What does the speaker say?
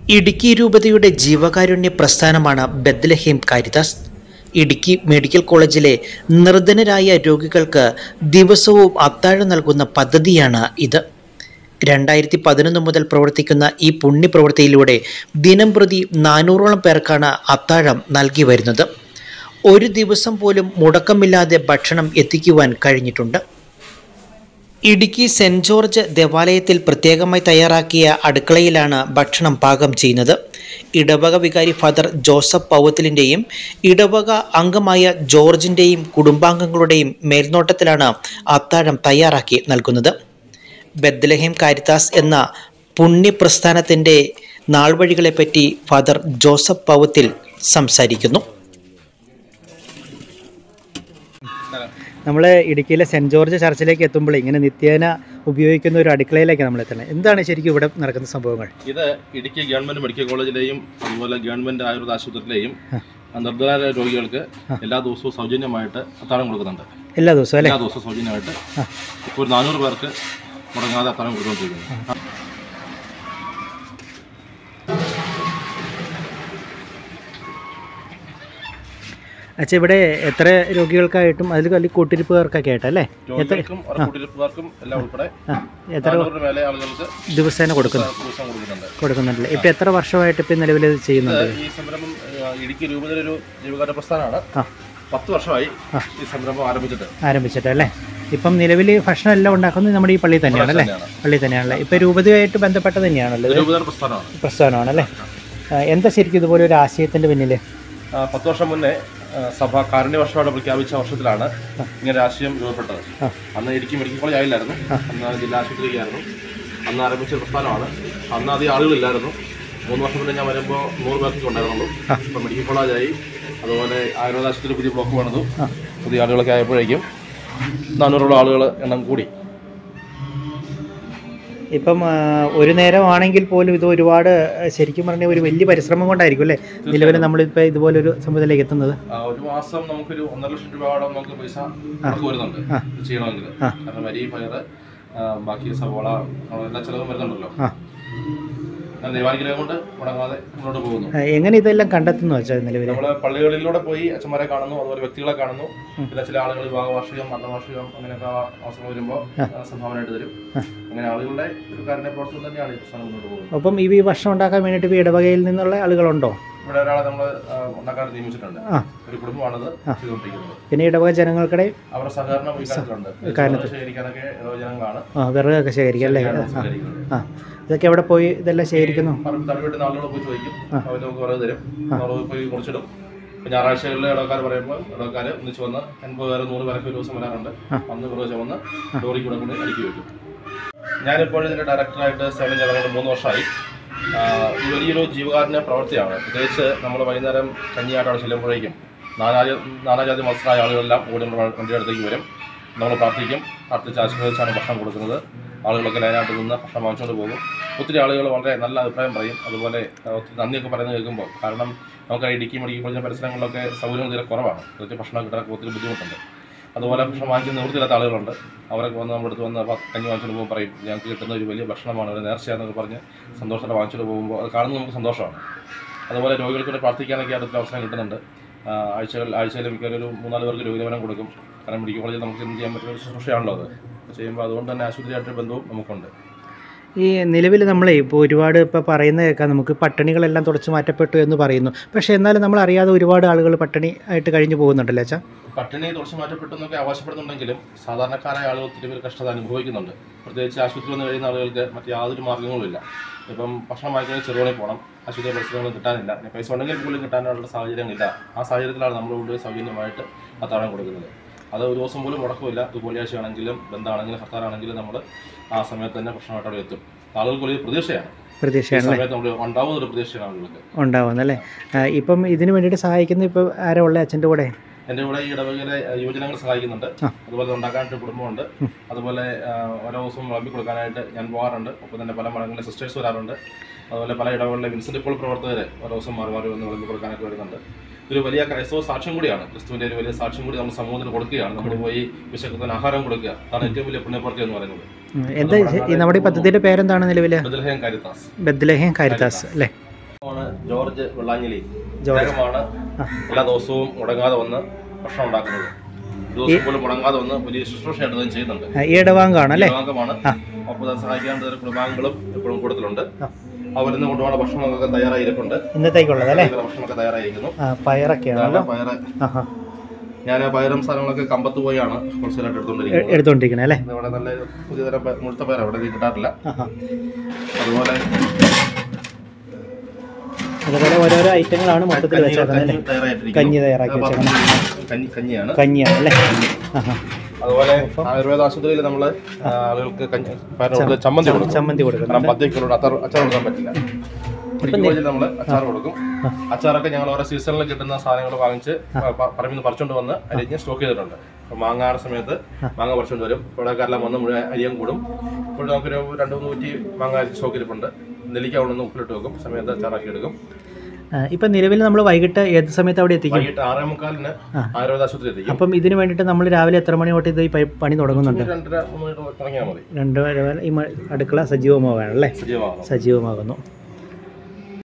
ഇടുക്കി രൂപതയുടെ ജീവകാരുണ്യ പ്രസ്ഥാനമാണ് ബദ്ലഹേം കാരിതാസ് ഇടുക്കി മെഡിക്കൽ കോളേജിലെ നിർധനരായ രോഗികൾക്ക് ദിവസവും അത്താഴം നൽകുന്ന പദ്ധതിയാണ് ഇത് രണ്ടായിരത്തി പതിനൊന്ന് മുതൽ പ്രവർത്തിക്കുന്ന ഈ പുണ്യപ്രവൃത്തിയിലൂടെ ദിനം പ്രതി നാനൂറോളം പേർക്കാണ് അത്താഴം നൽകി വരുന്നത് ഒരു ദിവസം പോലും മുടക്കമില്ലാതെ ഭക്ഷണം എത്തിക്കുവാൻ കഴിഞ്ഞിട്ടുണ്ട് ഇടുക്കി സെൻറ് ജോർജ് ദേവാലയത്തിൽ പ്രത്യേകമായി തയ്യാറാക്കിയ അടുക്കളയിലാണ് ഭക്ഷണം പാകം ചെയ്യുന്നത് ഇടവക വികാരി ഫാദർ ജോസഫ് പൗവത്തിലിൻ്റെയും ഇടവക അംഗമായ ജോർജിൻ്റെയും കുടുംബാംഗങ്ങളുടെയും മേൽനോട്ടത്തിലാണ് അത്താഴം തയ്യാറാക്കി നൽകുന്നത് ബദ്ലഹേം കാരിത്താസ് എന്ന പുണ്യപ്രസ്ഥാനത്തിൻ്റെ നാൾവഴികളെപ്പറ്റി ഫാദർ ജോസഫ് പൗവത്തിൽ സംസാരിക്കുന്നു നമ്മൾ ഇടുക്കിയിലെ സെൻറ് ജോർജ് ചർച്ചിലേക്ക് എത്തുമ്പോൾ ഇങ്ങനെ നിത്യേന ഉപയോഗിക്കുന്ന ഒരു അടുക്കളയിലേക്ക് നമ്മൾ എത്തണം എന്താണ് ശരിക്കും ഇവിടെ നടക്കുന്ന സംഭവങ്ങൾ ഇത് ഇടുക്കി ഗവൺമെന്റ് മെഡിക്കൽ കോളേജിലെയും അതുപോലെ ഗവൺമെന്റ് ആയുർവേദ ആശുപത്രിയിലെയും നിർദ്ധന രോഗികൾക്ക് എല്ലാ ദിവസവും സൗജന്യമായിട്ട് അത്താഴം കൊടുക്കുന്നുണ്ട് എല്ലാ ദിവസവും അല്ലേ എല്ലാ ദിവസവും സൗജന്യമായിട്ട് ഇപ്പോൾ ഒരു നാനൂറ് പേർക്ക് മുടങ്ങാതെ അത്താഴം കൊടുത്തുകൊണ്ടിരിക്കുന്നു അച്ഛാ ഇവിടെ എത്ര രോഗികൾക്കായിട്ടും അതിൽ വലിയ കൂട്ടിരിപ്പുകാർക്കൊക്കെ ആയിട്ടല്ലേ എത്ര രോഗികൾക്കും അവരുടെ കുടിയിരിപ്പുകാർക്കും എല്ലാം ഉൾപ്പെടെ ആ എത്ര നാനൂറിന് മേലെ ആളുകൾക്ക് ദിവസേന കൊടുക്കുന്നു ദിവസം കൊടുക്കുന്നുണ്ട് കൊടുക്കുന്നുണ്ടല്ലേ ഇപ്പം എത്ര വർഷമായിട്ട് ഇപ്പം നിലവിൽ ഇത് ചെയ്യുന്നുണ്ട് ഈ സംരംഭം ആ, ഇടുക്കി രൂപതയിലെ ഒരു ജീവകാര്യ പ്രസ്ഥാനമാണ് ആ പത്ത് വർഷമായി ഈ സംരംഭം ആരംഭിച്ചിട്ട് ആരംഭിച്ചിട്ടല്ലേ ഇപ്പം നിലവിൽ ഭക്ഷണം എല്ലാം ഉണ്ടാക്കുന്നത് നമ്മുടെ ഈ പള്ളിയിൽ തന്നെയാണല്ലേ തന്നെയാണ്. പള്ളി തന്നെയാണല്ലേ ഇപ്പം രൂപതയായിട്ട് ബന്ധപ്പെട്ടത് തന്നെയാണല്ലോ ഇത് ഇത് രൂപതയുടെ പ്രസ്ഥാനമാണ് പ്രസ്ഥാനമാണല്ലേ ആ, എന്താ ശരിക്കും ഇതുപോലെ ഒരു ആശയത്തിൻ്റെ പിന്നിൽ ആ, പത്ത് വർഷം മുന്നേ ആ, സഭ കാരുണ്യ വർഷമായിട്ട് പ്രഖ്യാപിച്ച വർഷത്തിലാണ് ഇങ്ങനെ രാഷ്ട്രീയം രൂപപ്പെട്ടത് ആ. അന്ന് ഇടുക്കി മെഡിക്കൽ കോളേജ് ആയില്ലായിരുന്നു അന്ന് ജില്ലാ ആശുപത്രിയായിരുന്നു അന്ന് ആരംഭിച്ച ഒരു പ്രസ്ഥാനമാണ് അന്ന് അധികം ആളുകളില്ലായിരുന്നു മൂന്ന് വർഷം മുന്നേ ഞാൻ വരുമ്പോൾ നൂറ് പേർക്ക് ഉണ്ടായിരുന്നുള്ളൂ ഇപ്പം മെഡിക്കൽ കോളേജായി അതുപോലെ ആയുർവേദ ആശുപത്രി പുതിയ ബ്ലോക്ക് പണിതു പുതിയ ആളുകളൊക്കെ ആയപ്പോഴേക്കും നാനൂറോളം ആളുകൾ എണ്ണം കൂടി ഇപ്പം ആ, ഒരു നേരമാണെങ്കിൽ പോലും ഇത് ഒരുപാട് ആ, ശരിക്കും പറഞ്ഞാൽ ഒരു വലിയ പരിശ്രമം കൊണ്ടായിരിക്കും അല്ലേ നിലവിൽ നമ്മളിപ്പോൾ ഇതുപോലൊരു സംഭവത്തിലേക്ക് എത്തുന്നത് ആ, ഒരു മാസം നമുക്കൊരു ഒന്നര ലക്ഷം രൂപയോളം നമുക്ക് പൈസ നമുക്ക് വരുന്നുണ്ട് ഇത് ചെയ്യണമെങ്കിൽ കാരണം വരി പയറ് ആ, ബാക്കി സവോള ആ, എല്ലാ ചിലവും വരുന്നുണ്ടല്ലോ ആ ഞാൻ ദൈവാനുഗ്രഹം കൊണ്ട് മുടങ്ങാതെ മുന്നോട്ട് പോകുന്നു ആ, എങ്ങനെ ഇതെല്ലാം കണ്ടെത്തുന്നു വെച്ചാൽ നിലവിൽ നമ്മള് പള്ളികളിലൂടെ പോയി അച്ഛന്മാരെ കാണുന്നു അതുപോലെ വ്യക്തികളെ കാണുന്നു പിന്നെ ചില ആളുകൾ വിവാഹവാർഷികം മരണവാർഷികം അങ്ങനെയൊക്കെ അവസരം വരുമ്പോൾ സംഭാവനയായിട്ട് തരും അങ്ങനെ ആളുകളുടെ ഒരു കാരുണ്യ പ്രവർത്തനം തന്നെയാണ് ഈ പ്രസ്ഥാനം മുന്നോട്ട് പോകുന്നത് അപ്പം ഈ ഭക്ഷണം ഉണ്ടാക്കാൻ വേണ്ടിയിട്ട് ഇപ്പോൾ ഇടവകയിൽ നിന്നുള്ള ആളുകളുണ്ടോ ഇവിടെ ഒരാളെ നമ്മൾ ഉണ്ടാക്കാൻ നിയമിച്ചിട്ടുണ്ട് ആ. ഒരു കുടുംബമാണത് ചെയ്തുകൊണ്ടിരിക്കുന്നത് പിന്നെ ഇടവക ജനങ്ങൾക്കിടെ അവരുടെ സഹകരണം ഈ കാര്യത്തിലുണ്ട് കാര്യത്തിൽ. ശേഖരിക്കാനൊക്കെ ജനങ്ങളാണ് ആ വിറകൊക്കെ ശേഖരിക്കാം അല്ലേ ആ സഹകരിക്കുന്നത് ആ ഇതൊക്കെ എവിടെ പോയി ഇതെല്ലാം ശേഖരിക്കുന്നു പറമ്പ് തലവെട്ടുന്ന ആളുകൾ പോയി ചോദിക്കും അവർ നമുക്ക് കുറവ് തരും നമ്മൾ പോയി മുറിച്ചിടും ഇപ്പൊ ഞായറാഴ്ചകളിൽ ഇടവക്കാർ പറയുമ്പോൾ ഇടവക്കാർ ഒന്നിച്ച് വന്ന് എൺപത് പേര് നൂറ് പേരൊക്കെ ഒരു ദിവസം വരാറുണ്ട് അന്ന് കുറവ് ചുമന്ന് ലോറി കൂടെ കൊണ്ട് അടുക്കി വെക്കും ഞാനിപ്പോൾ ഇതിന്റെ ഡയറക്ടറായിട്ട് സേവനം ചെയ്തുകൊണ്ട് മൂന്ന് വർഷമായി ആ, ഇത് വലിയൊരു ജീവകാരുണ്യ പ്രവൃത്തിയാണ് പ്രത്യേകിച്ച് നമ്മൾ വൈകുന്നേരം കഞ്ഞിയാട്ടാണ് ചെല്ലുമ്പോഴേക്കും നാനാജ നാനാജാതി മത്സരമായ ആളുകളെല്ലാം ഓടി നമ്മുടെ വണ്ടിയുടെ അടുത്തേക്ക് വരും നമ്മൾ പ്രാർത്ഥിക്കും പ്രാർത്ഥിച്ച് ആശീർവദിച്ചാണ് ഭക്ഷണം കൊടുക്കുന്നത് ആളുകളൊക്കെ ലൈനായിട്ട് നിന്ന് ഭക്ഷണം വാങ്ങിച്ചുകൊണ്ട് പോകും ഒത്തിരി ആളുകൾ വളരെ നല്ല അഭിപ്രായം പറയും അതുപോലെ ആ, ഒത്തിരി നന്ദിയൊക്കെ പറയുന്നത് കേൾക്കുമ്പോൾ കാരണം നമുക്ക് ഇടുക്കി മെഡിക്കൽ കോളേജിലെ പരിസരങ്ങളിലൊക്കെ സൗകര്യം തീരെ കുറവാണ് പ്രത്യേകിച്ച് ഭക്ഷണം കിട്ടാനൊക്കെ ഒത്തിരി ബുദ്ധിമുട്ടുണ്ട് അതുപോലെ ഭക്ഷണം വാങ്ങിക്കുന്ന നിവൃത്തിയില്ലാത്ത ആളുകളുണ്ട് അവരൊക്കെ വന്ന് നമ്മുടെ അടുത്ത് വന്ന് അപ്പോൾ കഞ്ഞി വാങ്ങിച്ചുകൊണ്ട് പോകുമ്പോൾ പറയും ഞങ്ങൾക്ക് കിട്ടുന്ന ഒരു വലിയ ഭക്ഷണമാണ് ഒരു നേർച്ചയാണെന്നൊക്കെ പറഞ്ഞ് സന്തോഷത്തോടെ വാങ്ങിച്ചുകൊണ്ട് പോകുമ്പോൾ അത് കാണുന്നത് നമുക്ക് സന്തോഷമാണ് അതുപോലെ രോഗികൾക്ക് വേണ്ടി പ്രാർത്ഥിക്കാനൊക്കെ അടുത്ത അവസരം കിട്ടുന്നുണ്ട് ആ, ആഴ്ചകൾ ആഴ്ചയിൽ മിക്കവാറും ഒരു മൂന്നാല് പേർക്ക് രോഗിലവനം കൊടുക്കും കാരണം മെഡിക്കൽ കോളേജിൽ നമുക്ക് എന്ത് ചെയ്യാൻ പറ്റുന്ന ഒരു ശുശ്രൂഷയാണല്ലോ അത് അപ്പോൾ ചെയ്യുമ്പോൾ അതുകൊണ്ട് തന്നെ ആശുപത്രിയായിട്ട് ബന്ധവും നമുക്കുണ്ട് ഈ നിലവിൽ നമ്മളെ ഇപ്പോൾ ഒരുപാട് ഇപ്പോൾ പറയുന്ന കേൾക്കാം നമുക്ക് പട്ടിണികളെല്ലാം തുടച്ചു മാറ്റപ്പെട്ടു എന്ന് പറയുന്നു പക്ഷേ എന്നാലും നമ്മൾ അറിയാതെ ഒരുപാട് ആളുകൾ പട്ടിണി ആയിട്ട് കഴിഞ്ഞു പോകുന്നുണ്ടല്ലോ അച്ഛാ പട്ടിണി തുടച്ചു മാറ്റപ്പെട്ടു എന്നൊക്കെ അവകാശപ്പെടുന്നുണ്ടെങ്കിലും സാധാരണക്കാരായ ആളുകൾ ഒത്തിരി പേര് കഷ്ടത അനുഭവിക്കുന്നുണ്ട് പ്രത്യേകിച്ച് ആശുപത്രി വന്ന് കഴിയുന്ന ആളുകൾക്ക് മറ്റ് യാതൊരു മാർഗ്ഗങ്ങളുമില്ല ഇപ്പം ഭക്ഷണം വാങ്ങിക്കണമെങ്കിൽ ചെറുപണി പോകണം ആശുപത്രി പരിസരങ്ങളും കിട്ടാനില്ല ഇനി പൈസ ഉണ്ടെങ്കിൽ പോലും കിട്ടാനുള്ള സാഹചര്യങ്ങളില്ല ആ സാഹചര്യത്തിലാണ് നമ്മൾ കൊണ്ടുപോയി സൗജന്യമായിട്ട് അത്താഴം കൊടുക്കുന്നത് അത് ഒരു ദിവസം പോലും മുടക്കമില്ല ഇത് വെള്ളിയാഴ്ചയാണെങ്കിലും ബന്ധാണെങ്കിലും ഹർത്താലാണെങ്കിലും നമ്മൾ ആ സമയത്ത് തന്നെ ഭക്ഷണമായിട്ട് അവിടെ എത്തും ആളുകൾക്ക് വലിയ പ്രതീക്ഷയാണ് ഈ പ്രതീക്ഷയാണ് സമയത്ത് നമ്മൾ ഉണ്ടാവുന്ന ഒരു പ്രതീക്ഷയാണ് ആളുകൾക്ക് ഉണ്ടാവുന്നല്ലേ ആ, ഇപ്പം ഇതിന് വേണ്ടിയിട്ട് സഹായിക്കുന്ന ഇപ്പോൾ ആരാ ഉള്ളത് അച്ഛൻ്റെ കൂടെ എൻ്റെ കൂടെ ഈ ഇടവകയിലെ ഏഹ്, യുവജനങ്ങൾ സഹായിക്കുന്നുണ്ട് ആ. അതുപോലെ ഉണ്ടാക്കാനായിട്ട് കുടുംബമുണ്ട് അതുപോലെ ആഹ്, ഓരോ ദിവസവും വിളമ്പി കൊടുക്കാനായിട്ട് ഞാൻ പോകാറുണ്ട് ഒപ്പം തന്നെ പല മടങ്ങളിലെ സിസ്റ്റേഴ്സ് വരാറുണ്ട് അതുപോലെ പല ഇടവകളിലെ വിൻസെൻ്റ് ഇപ്പോൾ പ്രവർത്തകർ ഓരോ ദിവസം മാറി മാറി വന്ന് വിളമ്പി കൊടുക്കാനൊക്കെ വരുന്നുണ്ട് ഇതൊരു വലിയ ക്രൈസ്തവ സാക്ഷ്യം കൂടിയാണ് ക്രിസ്തുവിൻ്റെ ഒരു വലിയ സാക്ഷ്യം കൂടി നമ്മൾ സമൂഹത്തിന് കൊടുക്കുകയാണ് നമ്മൾ പോയി വിശക്കത്തിന് ആഹാരം കൊടുക്കുക അതാണ് ഏറ്റവും വലിയ പുണ്യപ്രവൃത്തി എന്ന് പറയുന്നത് ഉം, എന്താ ഈ നമ്മുടെ ഈ പദ്ധതിയുടെ പേരെന്താണ് നിലവിൽ ബദൽഹേം കാരിത്താസ് ബദ്ലഹേം കാരിത്താസ് അല്ലേ ആണ് ജോർജ് വെള്ളാഞ്ഞലി ജോർജ്. അദ്ദേഹമാണ് ആ. എല്ലാ ദിവസവും മുടങ്ങാതെ വന്ന് ഭക്ഷണം ഉണ്ടാക്കുന്നത് ദിവസം പോലും മുടങ്ങാതെ വന്ന് വലിയ ശുശ്രൂഷയായിട്ട് അദ്ദേഹം ചെയ്യുന്നുണ്ട് ആ, ഈ ഇടവാങ്കാണ് അല്ലേ കുടുംബാംഗമാണ് ആ. ഒപ്പം തന്നെ സഹായിക്കാൻ വരുന്ന കുടുംബാംഗങ്ങളും എപ്പോഴും കൂടുതലുണ്ട് ആ. അവരിന്ന് കൊണ്ടുപോകുന്ന ഭക്ഷണമൊക്കെ തയ്യാറായിരിക്കുന്നുണ്ട് ഇന്നത്തേക്കുള്ളത് അല്ലേ ഭക്ഷണമൊക്കെ തയ്യാറായിരിക്കുന്നു ആ പയറൊക്കെയാണല്ലോ ഇതാണ് പയറ് ആഹാ ഞാൻ പയറും സാധനങ്ങളൊക്കെ കമ്പത്ത് പോയാണ് ഹോൾസെയിലായിട്ട് എ- എടുത്തുകൊണ്ടിരിക്കുന്നത് എടുത്തോണ്ടിരിക്കണേ അല്ലേ ഇവിടെ നല്ല പുതിയ തരം പ- മുഴുത്ത പയർ അവിടെ കിട്ടാറില്ല ആഹാ അതുപോലെ അതുപോലെ ഓരോരോ ഐറ്റങ്ങളാണ് മൊത്തത്തിൽ കഞ്ഞി- വെച്ചേക്കുന്നത് അല്ലേ കഞ്ഞി തയ്യാറായിട്ടിരിക്കുന്നു. കഞ്ഞി തയ്യാറാക്കി അത് വെച്ചേക്കണം കഞ്ഞി കഞ്ഞിയാണ് കഞ്ഞിയാണ് അല്ലേ ആഹാ അതുപോലെ ആയുർവേദ ആശുപത്രിയിൽ നമ്മൾ ആളുകൾക്ക് കഞ്ഞി പയറിനോട് ചമ്മന്തി കൊടുക്കും ചമ്മന്തി കാരണം കൊടുക്കുന്നുണ്ട് പദ്യക്കുള്ള അച്ചാർ അച്ചാർ കൊടുക്കാൻ പറ്റില്ല മെഡിക്കൽ നമ്മൾ അച്ചാർ കൊടുക്കും ആ. അച്ചാറൊക്കെ ഞങ്ങൾ ഓരോ സീസണിൽ കിട്ടുന്ന സാധനങ്ങൾ വാങ്ങിച്ച് പറമ്പിൽ നിന്ന് പറിച്ചുകൊണ്ട് വന്ന് അരിഞ്ഞ് സ്റ്റോക്ക് ചെയ്തിട്ടുണ്ട് അപ്പോൾ മാങ്ങാടെ സമയത്ത് മാങ്ങ പറിച്ചുകൊണ്ട് വരും ഇവിടെക്കാരെല്ലാം വന്ന് മുഴുവൻ അരിയും കൂടും ഇപ്പോൾ നമുക്കൊരു രണ്ട് മൂന്ന് കുറ്റി മാങ്ങ സ്റ്റോക്ക് ഇരിപ്പുണ്ട് നെല്ലിക്ക അവിടെ നിന്ന് ഉപ്പിലിട്ട് വെക്കും സമയത്ത് അച്ചാറാക്കി എടുക്കും ആ, ഇപ്പം നിലവിൽ നമ്മൾ വൈകിട്ട് ഏത് സമയത്ത് അവിടെ എത്തിക്കും വൈകിട്ട് ആറേ മുക്കാലിന് ആ. ആയുർവേദ ആശുപത്രി എത്തിക്കും അപ്പം ഇതിന് വേണ്ടിയിട്ട് നമ്മൾ രാവിലെ എത്ര മണി തൊട്ട് ഇത് ഈ പൈ- പണി തുടങ്ങുന്നുണ്ട് രണ്ടര മൂന്ന് മിനിറ്റ് തുടങ്ങിയാൽ മതി രണ്ട് വരെ വരെ ഈ മ- അടുക്കള സജീവമാവുകയാണ് അല്ലേ സജീവമാകും സജീവമാകുന്നു